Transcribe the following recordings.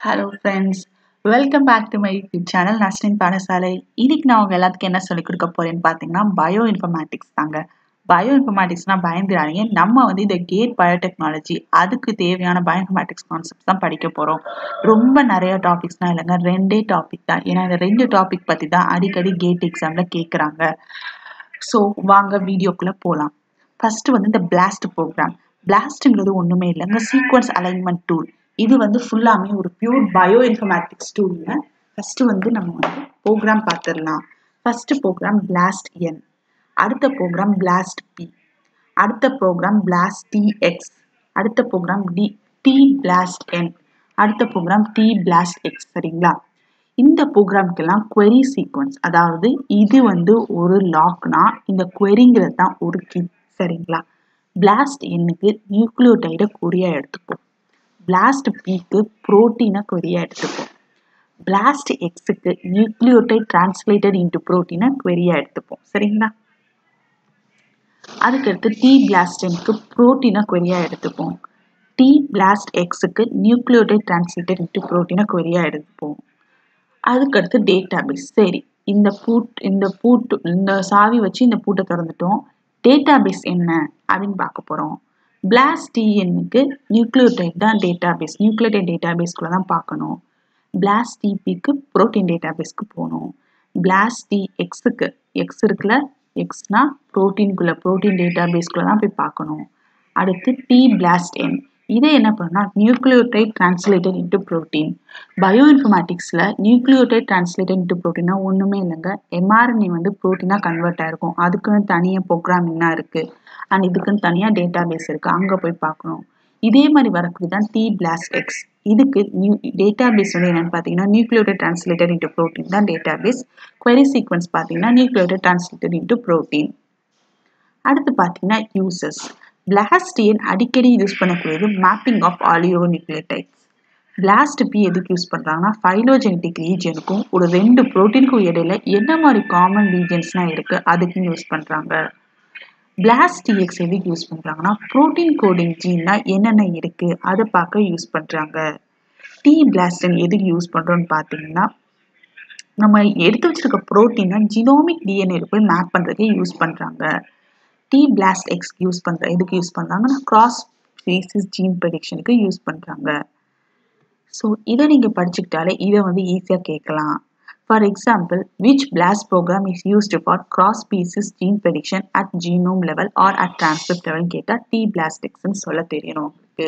hello friends welcome back to my YouTube channel Nasrin பாடசாலை இன்னைக்கு நான் உங்க எல்லாத்துக்கும் என்ன சொல்லிக் கொடுக்க போறேன்னு பார்த்தீங்கன்னா பயோ இன்ஃபர்மேட்டிக்ஸ் தாங்க பயோ இன்ஃபர்மேட்டிக்ஸ்னா பயந்துடாதீங்க நம்ம வந்து இந்த கேட் பயோடெக்னாலஜி அதுக்கு தேவையான பயோ இன்ஃபர்மேட்டிக்ஸ் கான்செப்ட் தான் படிக்க போகிறோம் ரொம்ப நிறைய டாபிக்ஸ்லாம் இல்லைங்க ரெண்டே டாபிக் தான் ஏன்னா இந்த ரெண்டு டாபிக் பற்றி தான் அடிக்கடி கேட் எக்ஸாமில் கேட்குறாங்க ஸோ வாங்க வீடியோக்குள்ளே போகலாம் ஃபர்ஸ்ட் வந்து இந்த பிளாஸ்ட் ப்ரோக்ராம் பிளாஸ்ட்ங்கிறது ஒன்றுமே இல்லைங்க சீக்வன்ஸ் அலைன்மெண்ட் டூல் இது வந்து ஃபுல்லாமே ஒரு பியூர் பயோ இன்ஃபர்மேட்டிக்ஸ் டூலுங்க ஃபர்ஸ்ட் வந்து நம்ம வந்து ப்ரோக்ராம் பார்த்துடலாம் ஃபர்ஸ்ட் ப்ரோக்ராம் பிளாஸ்ட் என் அடுத்த ப்ரோக்ராம் பிளாஸ்ட் பி அடுத்த ப்ரோக்ராம் பிளாஸ்ட் டிஎக்ஸ் அடுத்த program T T blast N அடுத்த ப்ரோக்ராம் டி பிளாஸ்ட் எக்ஸ் சரிங்களா இந்த ப்ரோக்ராம்க்கெல்லாம் query சீக்வன்ஸ் அதாவது இது வந்து ஒரு லாக்னா இந்த queryங்கிறது தான் ஒரு கீ சரிங்களா பிளாஸ்ட் எண்ணுக்கு நியூக்ளியோடைடை குறியா எடுத்துப்போம் பிளாஸ்ட் பிக்கு புரோட்டீனை கொரியா எடுத்துப்போம் பிளாஸ்ட் எக்ஸுக்கு நியூக்ளியோடைட் டிரான்ஸ்லேட்டட் இன்டு புரோட்டீனை கொரியா எடுத்துப்போம் சரிங்களா அதுக்கடுத்து டி பிளாஸ்டனுக்கு புரோட்டீனை கொரியா எடுத்துப்போம் டி பிளாஸ்ட் எக்ஸுக்கு நியூக்ளியோடைட் டிரான்ஸ்லேட்டட் இன்டு புரோட்டீனை கொரியா எடுத்துப்போம் அதுக்கடுத்து டேட்டாபேஸ் சரி இந்த பூட் இந்த பூட்டு இந்த சாவி வச்சு இந்த பூட்டை திறந்துட்டோம் டேட்டாபேஸ் என்ன அப்படின்னு பார்க்க போகிறோம் பிளாஸ்ட் டிஎன்னுக்கு நியூக்ளியோடைட் தான் டேட்டாபேஸ் நியூக்ளியோடைட் டேட்டாபேஸ்க்குள்ள தான் பார்க்கணும் பிளாஸ்ட் டிபிக்கு புரோட்டீன் டேட்டாபேஸ்க்கு போகணும் பிளாஸ்ட் டி எக்ஸுக்கு எக்ஸ் இருக்குல்ல எக்ஸ்னா புரோட்டீனுக்குள்ள புரோட்டீன் டேட்டாபேஸ்க்குள்ள தான் போய் பார்க்கணும் அடுத்து டி பிளாஸ்ட் என் இதை என்ன பண்ணா nucleotide translated into protein bio இன்ஃபர்மேட்டிக்ஸில் நியூக்ளியோடைட் டிரான்ஸ்லேட்டட் இன்டு புரோட்டீனா ஒன்றுமே இல்லைங்க எம்ஆர்என்ஏ வந்து புரோட்டீனாக கன்வெர்ட் ஆயிருக்கும் அதுக்குன்னு தனியாக ப்ரோக்ராமிங்லாம் இருக்குது அண்ட் இதுக்குன்னு தனியாக டேட்டா பேஸ் இருக்குது அங்கே போய் பார்க்கணும் இதே மாதிரி வரக்கூடிய தான் டி பிளாஸ்ட் எக்ஸ் இதுக்கு நியூ டேட்டா பேஸ் வந்து என்னென்னு பார்த்தீங்கன்னா நியூக்ளியோடைட் டிரான்ஸ்லேட்டட் இன்டு புரோட்டீன் தான் டேட்டா பேஸ் query சீக்வன்ஸ் பார்த்தீங்கன்னா நியூக்ளியோடைட் டிரான்ஸ்லேட்டட் இன்டு புரோட்டீன் அடுத்து பார்த்தீங்கன்னா யூசஸ் பிளாஸ்டியன் அடிக்கடி யூஸ் பண்ணக்கூடியது mapping of oligonucleotides blast P எதுக்கு யூஸ் பண்ணுறாங்கன்னா ஃபைலோஜெனட்டிக் ரீஜனுக்கும் ஒரு ரெண்டு ப்ரோட்டீனுக்கும் இடையில என்ன மாதிரி காமன் ரீஜன்ஸ்லாம் இருக்குது அதுக்கும் யூஸ் பண்ணுறாங்க பிளாஸ்ட் டிஎக்ஸ் எதுக்கு யூஸ் பண்ணுறாங்கன்னா ப்ரோட்டீன் கோடிங் ஜீன்னா என்னென்ன இருக்குது அதை பார்க்க யூஸ் பண்ணுறாங்க டி பிளாஸ்டன் எதுக்கு யூஸ் பண்ணுறோன்னு பார்த்தீங்கன்னா நம்ம எடுத்து வச்சிருக்க ப்ரோட்டீனை ஜினோமிக் டிஎன்ஏல போய் மேப் பண்ணுறதுக்கே யூஸ் பண்ணுறாங்க டி பிளாஸ்ட் எக்ஸ் யூஸ் பண்ணுற எதுக்கு யூஸ் பண்ணுறாங்கன்னா கிராஸ் ஸ்பீசிஸ் ஜீன் ப்ரெடிக்ஷனுக்கு யூஸ் பண்ணுறாங்க ஸோ இதை நீங்கள் படிச்சுக்கிட்டாலே இதை வந்து ஈஸியாக கேட்கலாம் for example which blast program is used for cross species gene prediction at genome level or at transcript level கேட்டால் டி பிளாஸ்ட் எக்ஸ்ன்னு சொல்ல தெரியணும் உங்களுக்கு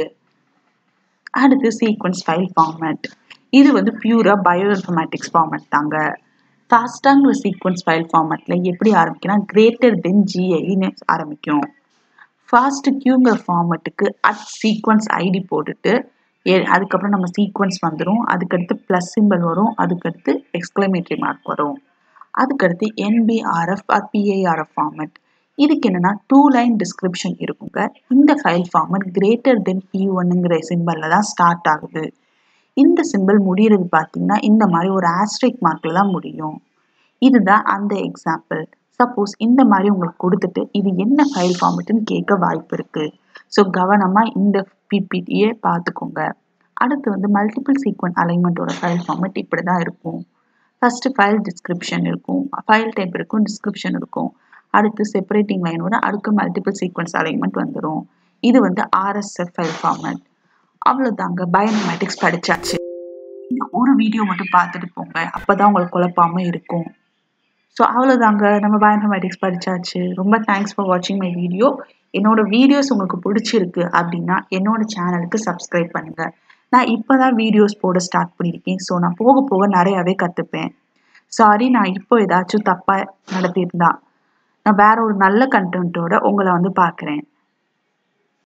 அடுத்து சீக்வன்ஸ் ஃபைல் ஃபார்மேட் இது வந்து பியூராக பயோ இன்ஃபர்மேட்டிக்ஸ் ஃபார்மேட் தாங்க ஃபாஸ்டாங்கிற சீக்வன்ஸ் ஃபைல் ஃபார்மேட்டில் எப்படி ஆரம்பிக்கலாம் கிரேட்டர் தென் ஜிஐன்னு ஆரம்பிக்கும் ஃபாஸ்ட் கியூங்கிற ஃபார்மேட்டுக்கு அட் சீக்வன்ஸ் ஐடி போட்டுட்டு அதுக்கப்புறம் நம்ம சீக்வன்ஸ் வந்துடும் அதுக்கடுத்து ப்ளஸ் சிம்பிள் வரும் அதுக்கடுத்து எக்ஸ்க்ளமேட்டரி மார்க் வரும் அதுக்கடுத்து என்பிஆர்எஃப் ஆர் பிஐஆர்எஃப் ஃபார்மேட் இதுக்கு என்னென்னா டூ லைன் டிஸ்கிரிப்ஷன் இருக்குங்க இந்த file format greater than P ஒன்னுங்கிற சிம்பிளில் தான் ஸ்டார்ட் ஆகுது இந்த சிம்பிள் முடிகிறது பார்த்தீங்கன்னா இந்த மாதிரி ஒரு ஆஸ்ட்ரிக் மார்க்கில் தான் முடியும் இதுதான் அந்த எக்ஸாம்பிள் சப்போஸ் இந்த மாதிரி உங்களுக்கு கொடுத்துட்டு இது என்ன ஃபைல் ஃபார்மேட்டுன்னு கேட்க வாய்ப்பு இருக்குது ஸோ கவனமாக இந்த பிபிடியை பார்த்துக்கோங்க அடுத்து வந்து மல்டிபிள் சீக்வன்ட் அலைன்மெண்ட்டோட ஃபைல் ஃபார்மேட் இப்படி தான் இருக்கும் ஃபஸ்ட்டு ஃபைல் டிஸ்கிரிப்ஷன் இருக்கும் ஃபைல் டைப் இருக்கும் டிஸ்கிரிப்ஷன் இருக்கும் அடுத்து செப்பரேட்டிங் லைனோட அடுத்து மல்டிபிள் சீக்வன்ஸ் அலைன்மெண்ட் வந்துடும் இது வந்து ஆர்எஸ்எஃப் ஃபைல் ஃபார்மேட் அவ்வளோதாங்க பயோமேட்டிக்ஸ் படிச்சாச்சு ஒரு வீடியோ மட்டும் பார்த்துட்டு போங்க அப்போ தான் உங்களுக்கு குழப்பாமல் இருக்கும் ஸோ அவ்வளோதாங்க நம்ம பயோமேட்டிக்ஸ் படிச்சாச்சு ரொம்ப தேங்க்ஸ் ஃபார் வாட்சிங் மை வீடியோ என்னோட வீடியோஸ் உங்களுக்கு பிடிச்சிருக்கு அப்படின்னா என்னோட சேனலுக்கு சப்ஸ்கிரைப் பண்ணுங்கள் நான் இப்போ தான் வீடியோஸ் போட ஸ்டார்ட் பண்ணியிருக்கேன் ஸோ நான் போக போக நிறையாவே கற்றுப்பேன் சாரி நான் இப்போ ஏதாச்சும் தப்பாக நடத்தியிருந்தா நான் வேற ஒரு நல்ல கண்டென்ட்டோட உங்களை வந்து பார்க்குறேன்